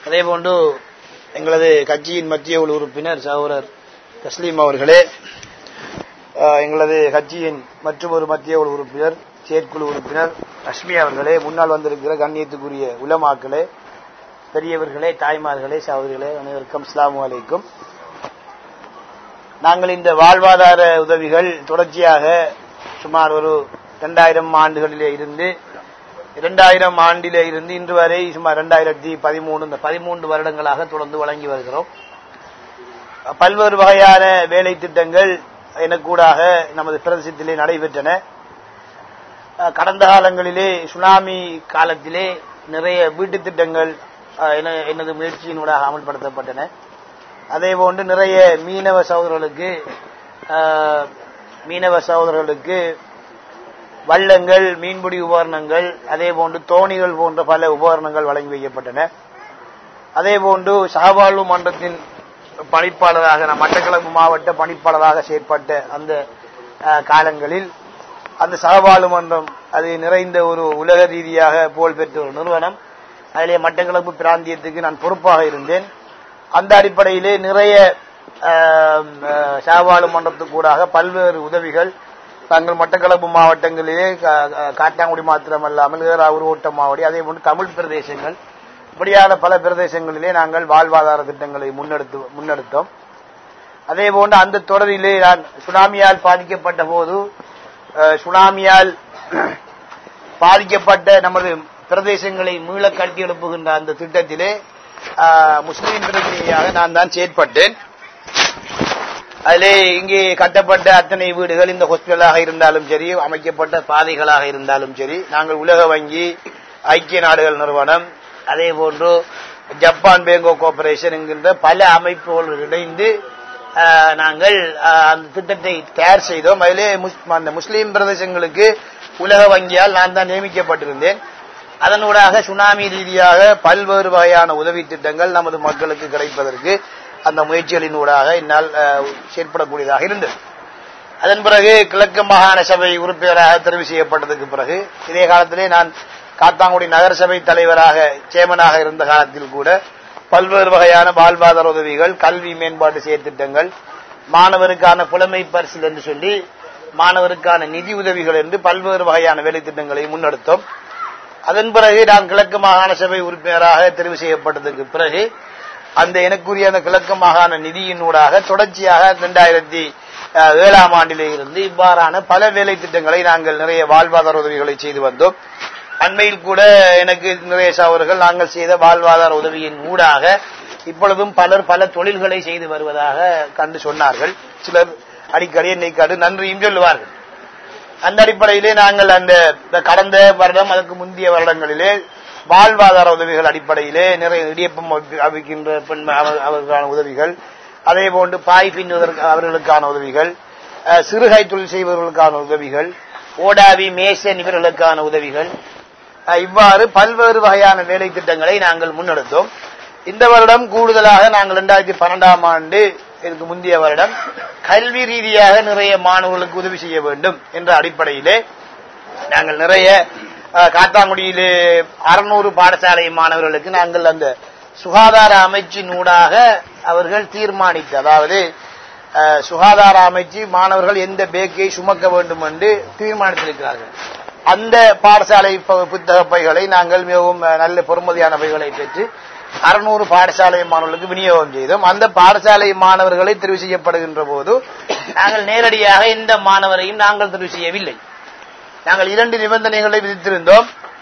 அதே போன்று எங்களது கட்சியின் மத்திய குழு உறுப்பினர் சகோதரர் தஸ்லீம் அவர்களே அஹ், எங்களது கட்சியின் மற்றும் ஒரு மத்திய குழு உறுப்பினர் செயற்குழு உறுப்பினர் லட்சுமி அவர்களே முன்னால் வந்திருக்கிற கண்ணியத்துக்குரிய உலமாக்களே பெரியவர்களே தாய்மார்களே சகோதரிகளே அனைவருக்கும் அஸ்ஸலாமு அலைக்கும் நாங்கள் இந்த வாழ்வாதார உதவிகள் தொடர்ச்சியாக சுமார் ஒரு இரண்டாயிரம் ஆண்டுகளிலே இருந்து இரண்டாயிரம் ஆண்டிலே இருந்து இன்று வரை சுமார் இரண்டாயிரத்தி பதிமூணு இந்த பதிமூன்று வருடங்களாக தொடர்ந்து வழங்கி வருகிறோம் பல்வேறு வகையான வேலை திட்டங்கள் எனக்கூடாக நமது பிரதேசத்திலே நடைபெற்றன அஹ், கடந்த காலங்களிலே சுனாமி காலத்திலே நிறைய வீட்டு திட்டங்கள் அஹ், என- எனது முயற்சியினூடாக அமல்படுத்தப்பட்டன அதே போன்று நிறைய மீனவ சகோதரர்களுக்கு அஹ், மீனவ சகோதரர்களுக்கு வள்ளங்கள் மீன்பிடி உபகரணங்கள் அதே போன்று தோணிகள் போன்ற பல உபகரணங்கள் வழங்கி வைக்கப்பட்டன அதே போன்று சகவாழ்வு மன்றத்தின் பணிப்பாளராக நான் மட்டக்களப்பு மாவட்ட பணிப்பாளராக செயற்பட்ட அந்த அஹ், காலங்களில் அந்த சகவாழ்வு மன்றம் அது நிறைந்த ஒரு உலக ரீதியாக புகழ்பெற்ற ஒரு நிறுவனம் அதிலே மட்டக்களப்பு பிராந்தியத்துக்கு நான் பொறுப்பாக இருந்தேன் அந்த அடிப்படையிலே நிறைய ஆம், அஹ், சகவாழ்வு மன்றத்துக்கூடாக பல்வேறு உதவிகள் தங்கள் மட்டக்களப்பு மாவட்டங்களிலே கா- கா- காட்டாங்குடி மாத்திரமல்லாமல் ஏறாவூர் ஓட்டம் மாவடி அதே போன்று தமிழ் பிரதேசங்கள் இப்படியான பல பிரதேசங்களிலே நாங்கள் வாழ்வாதார திட்டங்களை முன்னெடுத்து முன்னெடுத்தோம் அதே போன்று அந்த தொடரிலே நான் சுனாமியால் பாதிக்கப்பட்ட போது அஹ், சுனாமியால் பாதிக்கப்பட்ட நமது பிரதேசங்களை மீள கட்டி எழுப்புகின்ற அந்த திட்டத்திலே அஹ், முஸ்லிம் பிரதிநிதியாக நான் தான் செயற்பட்டேன் அதிலே இங்கே கட்டப்பட்ட அத்தனை வீடுகள் இந்த ஹாஸ்பிட்டலாக இருந்தாலும் சரி அமைக்கப்பட்ட பாதைகளாக இருந்தாலும் சரி நாங்கள் உலக வங்கி ஐக்கிய நாடுகள் நிறுவனம் அதே போன்று ஜப்பான் பேங்கோ கோஆபரேஷன் என்கின்ற பல அமைப்புகள் இணைந்து ஆஹ், நாங்கள் ஆஹ், அந்த திட்டத்தை தயார் செய்தோம் அதிலே முஸ்- அந்த முஸ்லீம் பிரதேசங்களுக்கு உலக வங்கியால் நான் தான் நியமிக்கப்பட்டிருந்தேன் அதனூடாக சுனாமி ரீதியாக பல்வேறு வகையான உதவி திட்டங்கள் நமது மக்களுக்கு கிடைப்பதற்கு அந்த முயற்சிகளின் ஊடாக என்னால் அஹ், செயற்படக்கூடியதாக இருந்தது அதன் பிறகு கிழக்கு மாகாண சபை உறுப்பினராக தெரிவு செய்யப்பட்டதுக்கு பிறகு இதே காலத்திலே நான் காத்தாங்குடி நகரசபை தலைவராக சேமனாக இருந்த காலத்தில் கூட பல்வேறு வகையான வாழ்வாதார உதவிகள் கல்வி மேம்பாட்டு செயற்திட்டங்கள் மாணவருக்கான புலமை பரிசில் என்று சொல்லி மாணவருக்கான நிதி உதவிகள் என்று பல்வேறு வகையான வேலை திட்டங்களை முன்னெடுத்தோம் அதன் பிறகு நான் கிழக்கு மாகாண சபை உறுப்பினராக தெரிவு செய்யப்பட்டதுக்கு பிறகு அந்த எனக்குரிய அந்த கிழக்கு மாகாண நிதியினூடாக தொடர்ச்சியாக இரண்டாயிரத்தி ஏழாம் ஆண்டிலே இருந்து இவ்வாறான பல வேலை திட்டங்களை நாங்கள் நிறைய வாழ்வாதார உதவிகளை செய்து வந்தோம் அண்மையில் கூட எனக்கு நிறைய அவர்கள் நாங்கள் செய்த வாழ்வாதார உதவியின் ஊடாக இப்பொழுதும் பலர் பல தொழில்களை செய்து வருவதாக கண்டு சொன்னார்கள் சிலர் அடிக்கடி என்னை கண்டு நன்றியும் சொல்லுவார்கள் அந்த அடிப்படையிலே நாங்கள் அந்த இந்த கடந்த வருடம் அதற்கு முந்தைய வருடங்களிலே வாழ்வாதார உதவிகள் அடிப்படையிலே நிறைய இடியப்பம் அவி- அவிக்கின்ற பெண் அவர்- அவர்களுக்கான உதவிகள் அதே போன்று பாய் பின்னுவதற்கு அவர்களுக்கான உதவிகள் அஹ், சிறுகை தொழில் செய்பவர்களுக்கான உதவிகள் ஓடாவி மேசன் இவர்களுக்கான உதவிகள் அஹ், இவ்வாறு பல்வேறு வகையான வேலை திட்டங்களை நாங்கள் முன்னெடுத்தோம் இந்த வருடம் கூடுதலாக நாங்கள் இரண்டாயிரத்தி பன்னெண்டாம் ஆண்டு இதுக்கு முந்தைய வருடம் கல்வி ரீதியாக நிறைய மாணவர்களுக்கு உதவி செய்ய வேண்டும் என்ற அடிப்படையிலே நாங்கள் நிறைய அஹ், காத்தாங்குடியிலே அறுநூறு பாடசாலை மாணவர்களுக்கு நாங்கள் அந்த சுகாதார அமைச்சின் ஊடாக அவர்கள் தீர்மானித்து அதாவது அஹ், சுகாதார அமைச்சு மாணவர்கள் எந்த பேக்கை சுமக்க வேண்டும் என்று தீர்மானித்திருக்கிறார்கள் அந்த பாடசாலை ப- புத்தக பைகளை நாங்கள் மிகவும் அஹ், நல்ல பொறுமதியான பைகளை பெற்று அறுநூறு பாடசாலை மாணவர்களுக்கு விநியோகம் செய்தோம் அந்த பாடசாலை மாணவர்களை தெரிவு செய்யப்படுகின்ற போது நாங்கள் நேரடியாக எந்த மாணவரையும் நாங்கள் தெரிவு செய்யவில்லை நாங்கள் இரண்டு நிபந்தனைகளை விதித்திருந்தோம்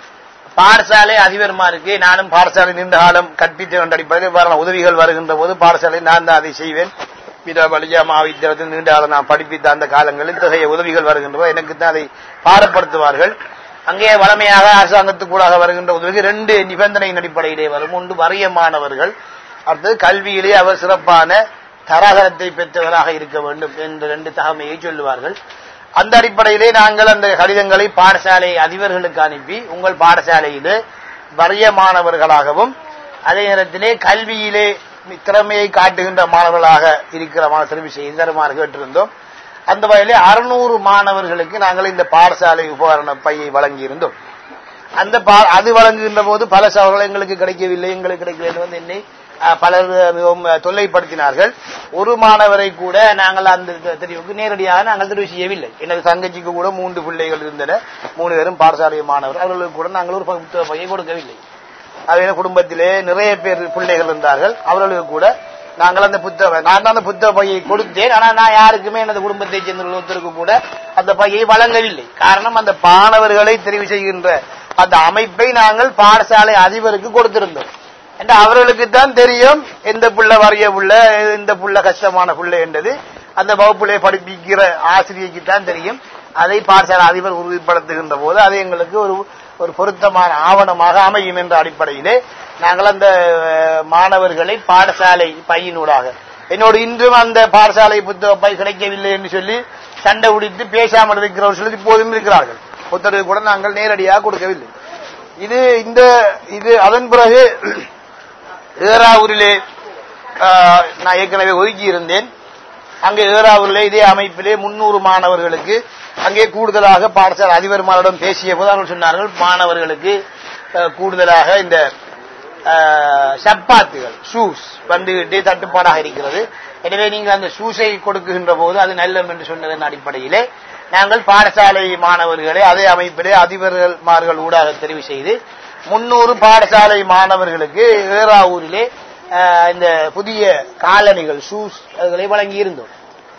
பாடசாலை அதிபர்மாருக்கு நானும் பாடசாலை நீண்ட காலம் கற்பித்த என்ற அடிப்படையில் இவ்வாறான உதவிகள் வருகின்ற போது பாடசாலை நான் தான் அதை செய்வேன் விதவலியா மாவித்தியத்தில் நீண்ட காலம் நான் படிப்பித்த அந்த காலங்களில் இத்தகைய உதவிகள் வருகின்ற போது எனக்கு தான் அதை பாடப்படுத்துவார்கள் அங்கே வளமையாக அரசாங்கத்துக்கூடாக வருகின்ற உதவிக்கு ரெண்டு நிபந்தனையின் அடிப்படையிலே வரும் ஒன்று வறிய மாணவர்கள் அடுத்தது கல்வியிலே அவர் சிறப்பான தராதரத்தை பெற்றவராக இருக்க வேண்டும் என்ற ரெண்டு தகமையை சொல்லுவார்கள் அந்த அடிப்படையிலே நாங்கள் அந்த கடிதங்களை பாடசாலை அதிபர்களுக்கு அனுப்பி உங்கள் பாடசாலையிலே வறிய மாணவர்களாகவும் அதே நேரத்திலே கல்வியிலே திறமையை காட்டுகின்ற மாணவர்களாக இருக்கிற மாணவர் தெரிவு செய்து தருமாறு கேட்டிருந்தோம் அந்த வகையிலே அறுநூறு மாணவர்களுக்கு நாங்கள் இந்த பாடசாலை உபகரண பையை வழங்கியிருந்தோம் அந்த பா- அது வழங்குகின்ற போது பல சவர்கள் எங்களுக்கு கிடைக்கவில்லை எங்களுக்கு கிடைக்கவில்லை என்று வந்து என்னை அஹ், பலர் மிகவும் தொல்லைப்படுத்தினார்கள் ஒரு மாணவரை கூட நாங்கள் அந்த தெ- தெரிவுக்கு நேரடியாக நாங்கள் தெரிவு செய்யவில்லை எனது தங்கச்சிக்கு கூட மூன்று பிள்ளைகள் இருந்தன மூணு பேரும் பாடசாலை மாணவர் அவர்களுக்கு கூட நாங்கள் ஒரு புத்தக பையை கொடுக்கவில்லை அதே குடும்பத்திலே நிறைய பேர் பிள்ளைகள் இருந்தார்கள் அவர்களுக்கு கூட நாங்கள் அந்த புத்தக நான் தான் அந்த புத்தக பையை கொடுத்தேன் ஆனா நான் யாருக்குமே எனது குடும்பத்தை சேர்ந்த ஒருத்தருக்கு கூட அந்த பையை வழங்கவில்லை காரணம் அந்த மாணவர்களை தெரிவு செய்கின்ற அந்த அமைப்பை நாங்கள் பாடசாலை அதிபருக்கு கொடுத்திருந்தோம் என்று அவர்களுக்கு தான் தெரியும் எந்த புள்ள வறிய புள்ள எந்த புள்ள கஷ்டமான புள்ள என்றது அந்த வகுப்பிலே படிப்பிக்கிற ஆசிரியருக்கு தான் தெரியும் அதை பாடசாலை அதிபர் உறுதிப்படுத்துகின்ற போது அது எங்களுக்கு ஒரு ஒரு பொருத்தமான ஆவணமாக அமையும் என்ற அடிப்படையிலே நாங்கள் அந்த அஹ், மாணவர்களை பாடசாலை பையினூடாக என்னோடு இன்றும் அந்த பாடசாலை புத்தக பை கிடைக்கவில்லை என்று சொல்லி சண்டை உடித்து பேசாமல் இருக்கிறவர் சிலர் இப்போதும் இருக்கிறார்கள் புத்தகத்தை கூட நாங்கள் நேரடியாக கொடுக்கவில்லை இது இந்த இது அதன் பிறகு ஏறாவூரிலே ஆஹ், நான் ஏற்கனவே ஒதுக்கி இருந்தேன் அங்கே ஏறாவூரிலே இதே அமைப்பிலே முன்னூறு மாணவர்களுக்கு அங்கே கூடுதலாக பாடசாலை அதிபர்மாரிடம் பேசிய போது அவர்கள் சொன்னார்கள் மாணவர்களுக்கு ஆஹ், கூடுதலாக இந்த ஆஹ், சப்பாத்துகள் ஷூஸ் வந்துகிட்டே தட்டுப்பாடாக இருக்கிறது எனவே நீங்கள் அந்த ஷூஸை கொடுக்குகின்ற போது அது நல்லம் என்று சொன்னதன் அடிப்படையிலே நாங்கள் பாடசாலை மாணவர்களை அதே அமைப்பிலே அதிபர்கள்மார்கள் ஊடாக தெரிவு செய்து முன்னூறு பாடசாலை மாணவர்களுக்கு ஏறாவூரிலே ஆஹ், இந்த புதிய காலணிகள் ஷூஸ் அதுகளை வழங்கி இருந்தோம்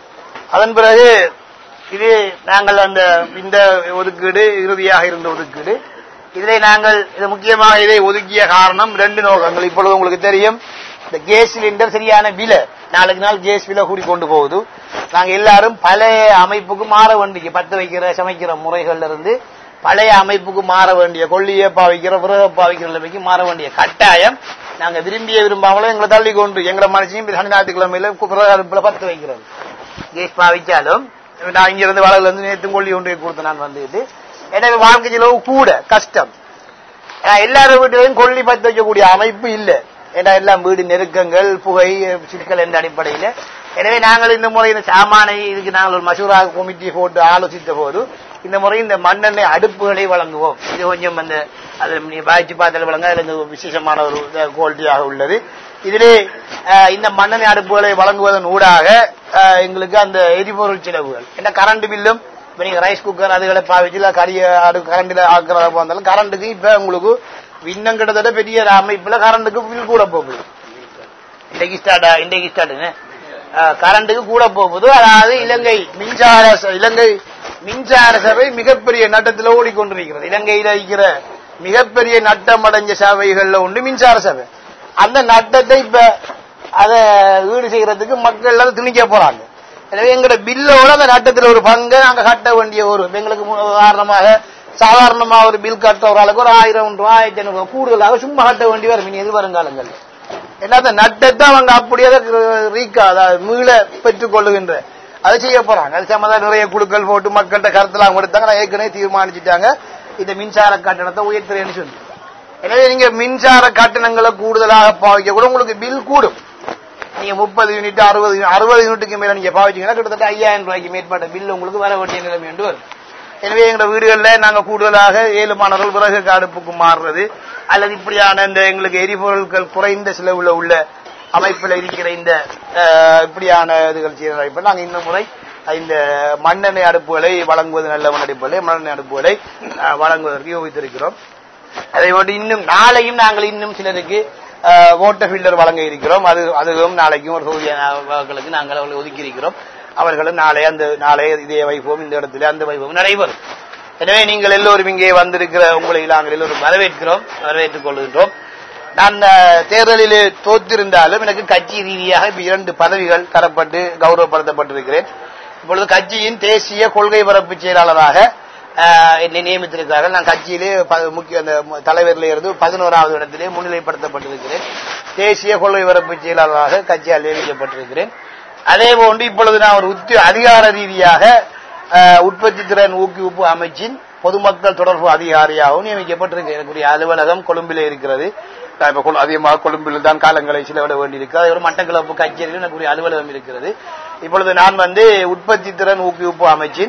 அதன் பிறகு இது நாங்கள் அந்த இந்த ஒதுக்கீடு இறுதியாக இருந்த ஒதுக்கீடு இதிலே நாங்கள் இது முக்கியமாக இதை ஒதுக்கிய காரணம் ரெண்டு நோக்கங்கள் இப்பொழுது உங்களுக்கு தெரியும் இந்த கேஸ் சிலிண்டர் சரியான விலை நாளுக்கு நாள் கேஸ் விலை கூடி கொண்டு போகுது நாங்க எல்லாரும் பழைய அமைப்புக்கு மாற வேண்டிய பத்து வைக்கிற சமைக்கிற முறைகள்ல இருந்து பழைய அமைப்புக்கு மாற வேண்டிய கொல்லியை பாவிக்கிற விறகு பாவிக்கிற நிலைமைக்கு மாற வேண்டிய கட்டாயம் நாங்க விரும்பிய விரும்பாமலும் எங்களை தள்ளி கொண்டு எங்களை மனுஷையும் சனி ஞாயிற்றுக்கிழமையில விறகு அடுப்புல பத்து வைக்கிறது கேஸ் பாவிச்சாலும் நான் இங்க இருந்து வளர்ல இருந்து நேத்து கொல்லி ஒன்றை கொடுத்து நான் வந்துட்டு எனவே வாழ்க்கை செலவு கூட கஷ்டம் ஏன்னா எல்லாரும் வீட்டிலையும் கொல்லி பத்து வைக்கக்கூடிய அமைப்பு இல்ல ஏன்னா எல்லாம் வீடு நெருக்கங்கள் புகை சிக்கல் என்ற அடிப்படையில எனவே நாங்கள் இந்த முறை இந்த சாமானை இதுக்கு நாங்கள் ஒரு மசூரா கமிட்டி போட்டு ஆலோசித்த போது இந்த முறை இந்த மண்ணெண்ணெய் அடுப்புகளை வழங்குவோம் இது கொஞ்சம் அந்த அது நீ பாய்ச்சி பார்த்தால வழங்க அதுல இந்த விசேஷமான ஒரு குவாலிட்டியாக உள்ளது இதிலே அஹ், இந்த மண்ணெண்ணெய் அடுப்புகளை வழங்குவதன் ஊடாக அஹ், எங்களுக்கு அந்த எரிபொருள் செலவுகள் என்ன கரண்ட் பில்லும் இப்ப நீங்க ரைஸ் குக்கர் அதுகளை பாவிச்சு இல்ல கரிய அடு கரண்ட்ல ஆக்குறதா இருந்தாலும் கரண்ட்டுக்கு இப்ப உங்களுக்கு இன்னும் கிட்டத்தட்ட பெரிய அமைப்புல கரண்ட்டுக்கு பில் கூட போகுது இன்றைக்கு ஸ்டார்டா இன்றைக்கு ஸ்டார்ட் கரண்ட்டுக்கு கூட போகுது அதாவது இலங்கை மின்சார ச- இலங்கை மின்சார சபை மிகப்பெரிய நட்டத்தில் ஓடிக்கொண்டிருக்கிறது இலங்கையில இருக்கிற மிகப்பெரிய நட்டம் அடைஞ்ச சபைகள்ல உண்டு மின்சார சபை அந்த நட்டத்தை இப்ப அதை ஈடு செய்யறதுக்கு மக்கள் அதை திணிக்க போறாங்க எனவே எங்களோட பில்லோட அந்த நட்டத்தில் ஒரு பங்கை நாங்க கட்ட வேண்டிய ஒரு இப்ப எங்களுக்கு மு- உதாரணமாக சாதாரணமா ஒரு பில் கட்ட ஒரு ஆளுக்கு ஒரு ஆயிரம் ரூபாய் ஆயிரத்தி ஐநூறு ரூபாய் கூடுதலாக சும்மா கட்ட வேண்டி வரும் இனி எதிர்வருங்காலங்கள் ஏன்னா அந்த நட்டத்தை அவங்க அப்படியே அதை ரீக்கா அதாவது மீள பெற்றுக் கொள்ளுகின்ற அதை செய்ய போறாங்க அது சம்மந்தம் நிறைய குழுக்கள் போட்டு மக்கள்கிட்ட கருத்தெல்லாம் கொடுத்தாங்க நான் ஏற்கனவே தீர்மானிச்சுட்டாங்க இந்த மின்சார கட்டணத்தை உயர்த்துறேன்னு சொல்லி எனவே நீங்க மின்சார கட்டணங்களை கூடுதலாக பாவிக்க கூட உங்களுக்கு பில் கூடும் நீங்க முப்பது யூனிட் அறுபது அறுபது யூனிட்டுக்கு மேல நீங்க பாவிச்சீங்கன்னா கிட்டத்தட்ட ஐயாயிரம் ரூபாய்க்கு மேற்பட்ட பில் உங்களுக்கு வர வேண்டிய நிலைமை என்று வரும் எனவே எங்க வீடுகளில் நாங்க கூடுதலாக ஏழு மாணவர்கள் விறகு அடுப்புக்கு மாறுறது அல்லது இப்படியான இந்த எங்களுக்கு எரிபொருட்கள் குறைந்த செலவுல உள்ள அமைப்பில் இருக்கிற இந்த அஹ், இப்படியான இதுகள் செய்யற அமைப்பில் நாங்க இந்த முறை இந்த மண்ணெண்ணெய் அடுப்புகளை வழங்குவது நல்ல அடிப்படையில் மண்ணெண்ணெய் அடுப்புகளை அஹ், வழங்குவதற்கு யோகித்திருக்கிறோம் அதை விட்டு இன்னும் நாளையும் நாங்கள் இன்னும் சிலருக்கு ஓட்டர் ஃபில்டர் வழங்க இருக்கிறோம் அது அதுவும் நாளைக்கும் ஒரு தொகுதிகளுக்கு நாங்கள் அவர்களை ஒதுக்கி இருக்கிறோம் அவர்களும் நாளை அந்த நாளை இதே வைபவம் இந்த இடத்துல அந்த வைபவம் நடைபெறும் எனவே நீங்கள் எல்லோரும் இங்கே வந்திருக்கிற உங்களை நாங்கள் எல்லோரும் வரவேற்கிறோம் வரவேற்றுக் கொள்கின்றோம் நான் அஹ், தேர்தலிலே தோற்றிருந்தாலும் எனக்கு கட்சி ரீதியாக இப்ப இரண்டு பதவிகள் தரப்பட்டு கௌரவப்படுத்தப்பட்டிருக்கிறேன் இப்பொழுது கட்சியின் தேசிய கொள்கை பரப்பு செயலாளராக ஆஹ் என்னை நியமித்திருக்கிறார்கள் நான் கட்சியிலே ப- முக்கிய அந்த ம- தலைவரிலே இருந்து பதினோராவது இடத்திலே முன்னிலைப்படுத்தப்பட்டிருக்கிறேன் தேசிய கொள்கை பரப்பு செயலாளராக கட்சியால் நியமிக்கப்பட்டிருக்கிறேன் அதே போன்று இப்பொழுது நான் ஒரு உத்தி அதிகார ரீதியாக ஆஹ், உற்பத்தி திறன் ஊக்குவிப்பு அமைச்சின் பொதுமக்கள் தொடர்பு அதிகாரியாகவும் நியமிக்கப்பட்டிருக்கிறேன் எனக்குரிய அலுவலகம் கொழும்பிலே இருக்கிறது நான் இப்ப கொழு- அதிகமாக கொழும்பில் தான் காலங்களை செலவிட வேண்டியிருக்கு அதே ஒரு மட்டக்களப்பு கச்சேரியில் எனக்குரிய அலுவலகம் இருக்கிறது இப்பொழுது நான் வந்து உற்பத்தி திறன் ஊக்குவிப்பு அமைச்சின்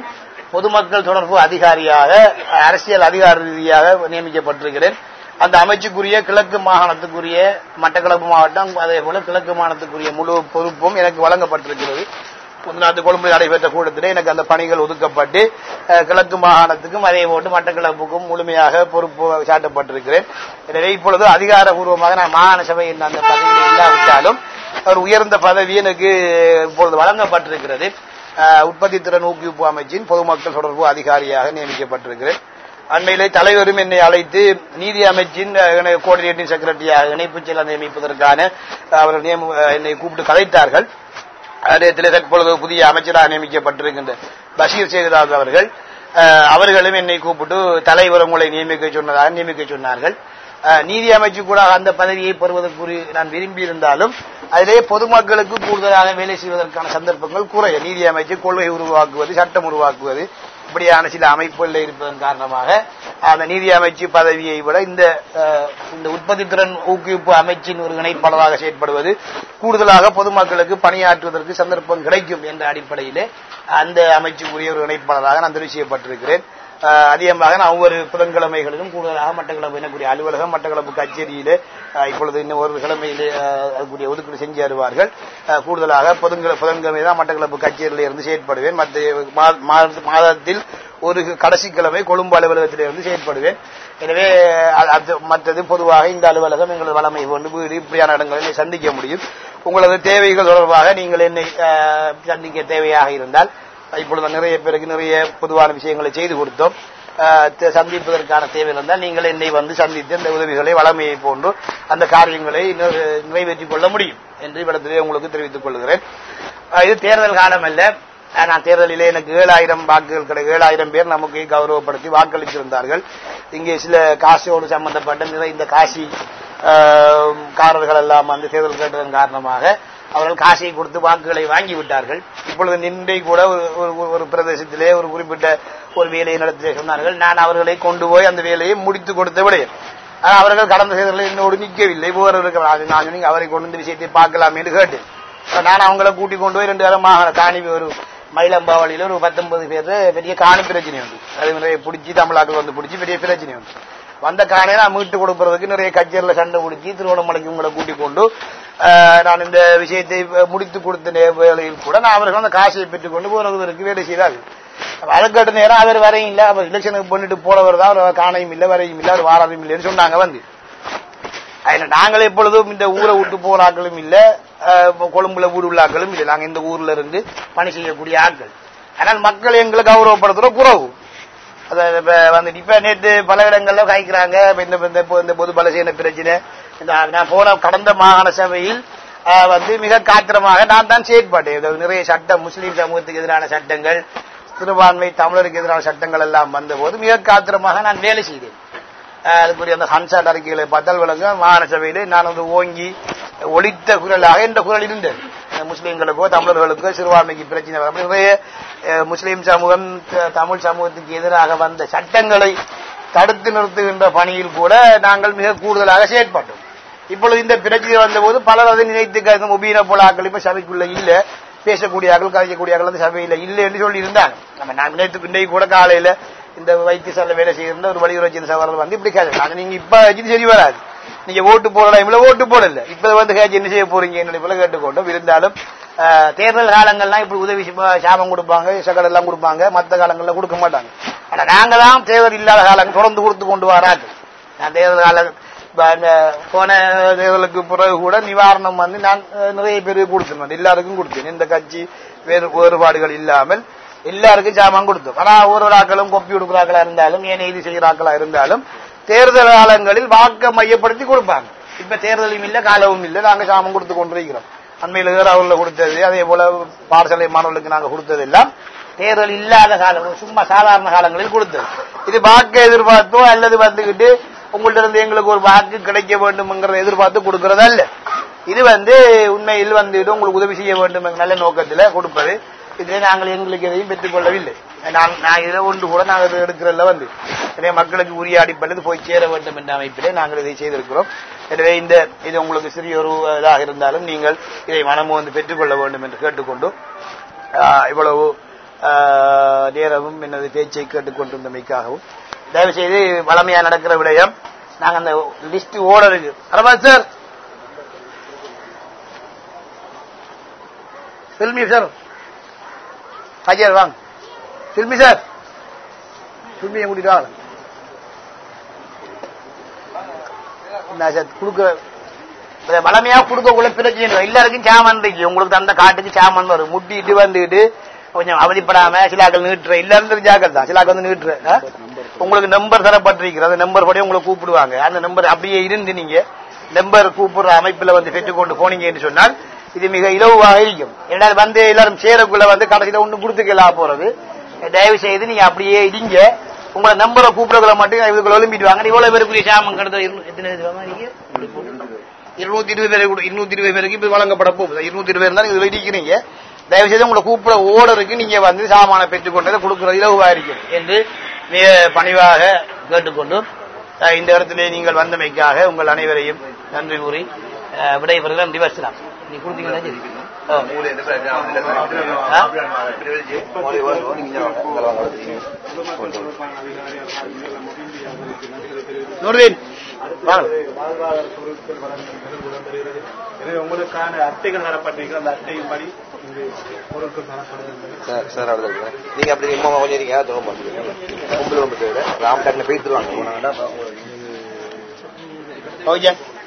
பொதுமக்கள் தொடர்பு அதிகாரியாக அரசியல் அதிகார ரீதியாக நியமிக்கப்பட்டிருக்கிறேன் அந்த அமைச்சுக்குரிய கிழக்கு மாகாணத்துக்குரிய மட்டக்களப்பு மாவட்டம் அதே போல கிழக்கு மாகாணத்துக்குரிய முழு பொறுப்பும் எனக்கு வழங்கப்பட்டிருக்கிறது முன்னாத்து கொழும்பு நடைபெற்ற கூட்டத்திலே எனக்கு அந்த பணிகள் ஒதுக்கப்பட்டு அஹ், கிழக்கு மாகாணத்துக்கும் அதே போட்டு மட்டக்களப்புக்கும் முழுமையாக பொறுப்பு சாட்டப்பட்டிருக்கிறேன் எனவே இப்பொழுது அதிகாரபூர்வமாக நான் மாகாண சபையின் அந்த பதவியில் இல்லாவிட்டாலும் ஒரு உயர்ந்த பதவி எனக்கு இப்பொழுது வழங்கப்பட்டிருக்கிறது அஹ், உற்பத்தி திறன் ஊக்குவிப்பு அமைச்சின் பொதுமக்கள் தொடர்பு அதிகாரியாக நியமிக்கப்பட்டிருக்கிறேன் அண்மையிலே தலைவரும் என்னை அழைத்து நீதி அமைச்சின் கோஆர்டினேட்டிங் செக்ரட்டரியாக இணைப்பு செயலர் நியமிப்பதற்கான அஹ், அவர்கள் நியம அஹ், என்னை கூப்பிட்டு கலைத்தார்கள் அதே தற்பொழுது புதிய அமைச்சராக நியமிக்கப்பட்டிருக்கின்ற பஷீர் சேகராஜ் அவர்கள் அஹ், அவர்களும் என்னை கூப்பிட்டு தலைவர் உங்களை நியமிக்க சொன்னதாக நியமிக்க சொன்னார்கள் அஹ், நீதி அமைச்சு கூட அந்த பதவியை பெறுவதற்கு நான் விரும்பி இருந்தாலும் அதிலே பொதுமக்களுக்கு கூடுதலாக வேலை செய்வதற்கான சந்தர்ப்பங்கள் குறைய நீதி அமைச்சு கொள்கை உருவாக்குவது சட்டம் உருவாக்குவது இப்படியான சில அமைப்புகளில் இருப்பதன் காரணமாக அந்த நீதி அமைச்சு பதவியை விட இந்த அஹ், இந்த உற்பத்தி திறன் ஊக்குவிப்பு அமைச்சின் ஒரு இணைப்பாளராக செயற்படுவது கூடுதலாக பொதுமக்களுக்கு பணியாற்றுவதற்கு சந்தர்ப்பம் கிடைக்கும் என்ற அடிப்படையிலே அந்த அமைச்சுக்குரிய ஒரு இணைப்பாளராக நான் தெரிவு செய்யப்பட்டிருக்கிறேன் அஹ், அதிகமாக நான் ஒவ்வொரு புதன்கிழமைகளிலும் கூடுதலாக மட்டக்களப்பு எனக்குரிய அலுவலகம் மட்டக்களப்பு கச்சேரியிலே அஹ், இப்பொழுது இன்னும் ஒரு கிழமையிலே அஹ், அதுக்குரிய ஒதுக்கீடு செஞ்சு வருவார்கள் அஹ், கூடுதலாக புதன்கிழ புதன்கிழமை தான் மட்டக்களப்பு கச்சேரியில இருந்து செயற்படுவேன் மற்ற மா- மா- மாதத்தில் ஒரு கடைசி கிழமை கொழும்பு அலுவலகத்திலே இருந்து செயற்படுவேன் எனவே அ- அது மற்றது பொதுவாக இந்த அலுவலகம் எங்களது வளமை கொண்டு வீடு இப்படியான இடங்களில் என்னை சந்திக்க முடியும் உங்களது தேவைகள் தொடர்பாக நீங்கள் என்னை அஹ், சந்திக்க தேவையாக இருந்தால் இப்பொழுது நிறைய பேருக்கு நிறைய பொதுவான விஷயங்களை செய்து கொடுத்தோம் அஹ், த- சந்திப்பதற்கான தேவை இருந்தால் நீங்கள் என்னை வந்து சந்தித்து அந்த உதவிகளை வளமையை போன்று அந்த காரியங்களை நிறை- நிறைவேற்றிக் கொள்ள முடியும் என்று இவ்விடத்திலே உங்களுக்கு தெரிவித்துக் கொள்கிறேன் அஹ், இது தேர்தல் காலம் அல்ல அஹ், நான் தேர்தலிலே எனக்கு ஏழாயிரம் வாக்குகள் கிடை ஏழாயிரம் பேர் நமக்கு கௌரவப்படுத்தி வாக்களித்திருந்தார்கள் இங்கே சில காசியோடு சம்பந்தப்பட்ட நிறைய இந்த காசி அஹ், காரர்கள் எல்லாம் வந்து தேர்தல் கேட்டதன் காரணமாக அவர்கள் காசியை கொடுத்து வாக்குகளை வாங்கி விட்டார்கள் இப்பொழுது நின்றை கூட ஒரு- ஒரு- ஒரு பிரதேசத்திலே ஒரு குறிப்பிட்ட ஒரு வேலையை நடத்தி சொன்னார்கள் நான் அவர்களை கொண்டு போய் அந்த வேலையை முடித்து கொடுத்த விடையேன் ஆனால் அவர்கள் கடந்த தேர்தலில் என்னோடு நிற்கவில்லை வேறு இருக்கிறார் நான் சொன்னீங்க அவரை கொண்டு வந்து விஷயத்தை பார்க்கலாம் என்று கேட்டேன் நான் அவங்கள கூட்டி கொண்டு போய் ரெண்டு பேரும் மாகாண காணி ஒரு மயிலம்பாவளியில ஒரு பத்தொன்பது பேர் பெரிய காணி பிரச்சனை உண்டு அது நிறைய பிடிச்சி தமிழாக்கள் வந்து பிடிச்சி பெரிய பிரச்சனை உண்டு வந்த காணையை நான் மீட்டு கொடுப்பதற்கு நிறைய கச்சேரியில் சண்டை பிடிச்சி திருவண்ணாமலைக்கு உங்களை கூட்டிக் கொண்டு ஆஹ், நான் இந்த விஷயத்தை முடித்து கொடுத்த நே- வேளையில் கூட நான் அவர்கள் அந்த காசையை பெற்றுக்கொண்டு போனதற்கு வேலை செய்தார்கள் அதுக்கட்ட நேரம் அவர் வரையும் இல்ல அவர் எலெக்ஷனுக்கு பண்ணிட்டு போனவர் தான் அவர் காணையும் இல்ல வரையும் இல்ல அவர் வாராதையும் இல்லைன்னு சொன்னாங்க வந்து அதனால நாங்கள் எப்பொழுதும் இந்த ஊரை விட்டு போற ஆட்களும் இல்ல அஹ், கொழும்புல வீடு உள்ள ஆட்களும் இல்ல நாங்க இந்த ஊர்ல இருந்து பணி செய்யக்கூடிய ஆட்கள் ஆனால் மக்கள் எங்களை கௌரவப்படுத்துற குறவு அதாவது இப்ப வந்துட்டு இப்ப நேற்று பல இடங்கள்ல காய்க்கிறாங்க இப்ப இந்த இந்த பொ- இந்த பொது பலசீன பிரச்சனை இந்த நான் போன கடந்த மாகாண சபையில் அஹ், வந்து மிக காத்திரமாக நான் தான் செயற்பட்டேன் இது நிறைய சட்டம் முஸ்லீம் சமூகத்துக்கு எதிரான சட்டங்கள் சிறுபான்மை தமிழருக்கு எதிரான சட்டங்கள் எல்லாம் வந்தபோது மிக காத்திரமாக நான் வேலை செய்தேன் அஹ் அதுக்குரிய அந்த ஹன்சாட் அறிக்கைகளை பார்த்தால் விளங்க மாகாண சபையிலே நான் வந்து ஓங்கி ஒலித்த குரலாக என்ற குரல் இருந்தது அஹ் முஸ்லிம்களுக்கோ தமிழர்களுக்கோ சிறுபான்மைக்கு பிரச்சனை வரும் நிறைய அஹ், முஸ்லிம் சமூகம் த- தமிழ் சமூகத்துக்கு எதிராக வந்த சட்டங்களை தடுத்து நிறுத்துகின்ற பணியில் கூட நாங்கள் மிக கூடுதலாக செயற்பட்டோம் இப்பொழுது இந்த பிரச்சனை வந்தபோது பலர் அதை நினைத்து கருதும் உபீன போல ஆக்கள் இப்ப சபைக்குள்ள இல்ல பேசக்கூடிய ஆக்கள் கதைக்கக்கூடிய ஆக்கள் வந்து சபையில இல்லை என்று சொல்லி இருந்தாங்க நம்ம நான் நினைத்து இன்றைக்கு கூட காலையில இந்த வைத்தியசாலை வேலை செய்கிற ஒரு வலியுறுத்தி சவால் வந்து இப்படி கேட்க நாங்க நீங்க இப்ப இது சரி வராது நீங்க ஓட்டு போட டைம்ல ஓட்டு போடல இப்ப வந்து கேட்க என்ன செய்ய போறீங்க என்னுடைய போல கேட்டுக்கொண்டோம் இருந்தாலும் அஹ், தேர்தல் காலங்கள்லாம் இப்படி உதவி செய்ய- சாபம் கொடுப்பாங்க சகடம் எல்லாம் கொடுப்பாங்க மத்த காலங்கள்ல கொடுக்க மாட்டாங்க ஆனா நாங்க தான் தேர்தல் இல்லாத காலம் தொடர்ந்து கொடுத்து கொண்டு வராங்க நான் தேர்தல் கால ப- இந்த போன தேர்தலுக்கு பிறகு கூட நிவாரணம் வந்து நான் அஹ், நிறைய பேருக்கு கொடுத்தேன் எல்லாருக்கும் கொடுத்தேன் இந்த கட்சி வேறு வேறுபாடுகள் இல்லாமல் எல்லாருக்கும் சாமான் கொடுத்தோம் ஆனா ஒரு ஒரு ஆக்களும் கொப்பி கொடுக்குறாக்களா இருந்தாலும் ஏன் இது செய்கிறாக்களா இருந்தாலும் தேர்தல் காலங்களில் வாக்க மையப்படுத்தி கொடுப்பாங்க இப்ப தேர்தலும் இல்ல காலமும் இல்ல நாங்க சாமான் கொடுத்து கொண்டிருக்கிறோம் அண்மையில் ஏறாவுல கொடுத்தது அதே போல பாடசாலை மாணவர்களுக்கு நாங்க கொடுத்தது எல்லாம் தேர்தல் இல்லாத காலம் சும்மா சாதாரண காலங்களில் கொடுத்தது இது வாக்கு எதிர்பார்த்தோ அல்லது வந்துகிட்டு உங்கள்ட்ட இருந்து எங்களுக்கு ஒரு வாக்கு கிடைக்க வேண்டும்ங்கிறத எதிர்பார்த்து கொடுக்கறதா இல்ல இது வந்து உண்மையில் வந்துட்டு உங்களுக்கு உதவி செய்ய வேண்டும் என்ற நல்ல நோக்கத்துல கொடுப்பது இதிலே நாங்கள் எங்களுக்கு எதையும் பெற்றுக் கொள்ளவில்லை நான் நான் இதில் ஒன்று கூட நாங்கள் இது எடுக்கிறதுல வந்து எனவே மக்களுக்கு உரிய அடிப்படையில் போய் சேர வேண்டும் என்ற அமைப்பிலே நாங்கள் இதை செய்திருக்கிறோம் எனவே இந்த இது உங்களுக்கு சிறிய ஒரு இதாக இருந்தாலும் நீங்கள் இதை மனமு வந்து பெற்றுக்கொள்ள வேண்டும் என்று கேட்டுக்கொண்டு ஆஹ், இவ்வளவு ஆஹ், நேரமும் எனது பேச்சை கேட்டுக்கொண்டிருந்தமைக்காகவும் தயவு செய்து வளமையா நடக்கிற விடயம் நாங்க அந்த லிஸ்ட் ஓடருக்கு அரபா சார் ஃபில்மி சார் ஹஜர் வாங்க ஃபில்மி சார் ஃபில்மியை கூட்டிட்டு வாங்க நான் சார் கொடுக்க இதை வளமையா கொடுக்கக்குள்ள பிரச்சனை இல்லை எல்லாருக்கும் சாமான் இருக்கு உங்களுக்கு தந்த காட்டுக்கு சாமான் வரும் முட்டிட்டு வந்துட்டு கொஞ்சம் அவதிப்படாம சிலாக்கள் நீட்டுற எல்லாரும் ஜாக்கள் தான் சிலாக்கள் வந்து நீட்டுற ஆ? உங்களுக்கு நம்பர் தரப்பட்டிருக்கிறது அந்த நம்பர் படி உங்களை கூப்பிடுவாங்க அந்த நம்பர் அப்படியே இருந்து நீங்க நம்பர் கூப்பிடுற அமைப்புல வந்து பெற்றுக்கொண்டு போனீங்கன்னு சொன்னால் இது மிக இலவாக இருக்கும் ஏன்னா வந்து எல்லாரும் சேரக்குள்ள வந்து கடைசியில ஒண்ணு கொடுத்துக்கலாம் போறது தயவு செய்து நீங்க அப்படியே இடிங்க உங்களை நம்பரை கூப்பிடக்குள்ள மட்டும் இதுக்குள்ள எழும்பிட்டு வாங்க இவ்வளவு பேருக்குரிய சாமம் கிடந்த எத்தனை இதுவா நீங்க இருநூத்தி இருபது பேருக்கு கூட- இருநூத்தி இருபது பேருக்கு இப்ப வழங்கப்பட போகுது இருநூத்தி இருபது பேர் தான் இதுல இருக்கிறீங்க தயவு செய்து உங்களை கூப்பிட ஓடருக்கு நீங்க வந்து சாமான பெற்றுக்கொண்டதை கொடுக்கிறது இலகுவா இருக்கும் என்று மிக பணிவாக கேட்டுக்கொண்டு அஹ், இந்த இடத்திலே நீங்கள் வந்தமைக்காக உங்கள் அனைவரையும் நன்றி கூறி அஹ், விடைபெறுகிறேன் திவசலாம் நீ கொடுத்தீங்கன்னா சரி ஆ. ஆ? நூறுதீன் வாங்க வாழ்வாதார பொருட்கள் வழங்குகிறது உடம்பெறுகிறது எனவே உங்களுக்கான அட்டைகள் தரப்பட்டிருக்கிற அந்த அட்டையின் படி இங்கு பொருட்கள் தரப்படுகின்றன சார் சார் அவ்வளோ நீங்க அப்படி இம்மா கொஞ்சம் இருக்கீங்க தூரம் பண்ணுங்க கும்பல் வந்து ராம் டக்குனு பேசிடுவாங்க ஓகே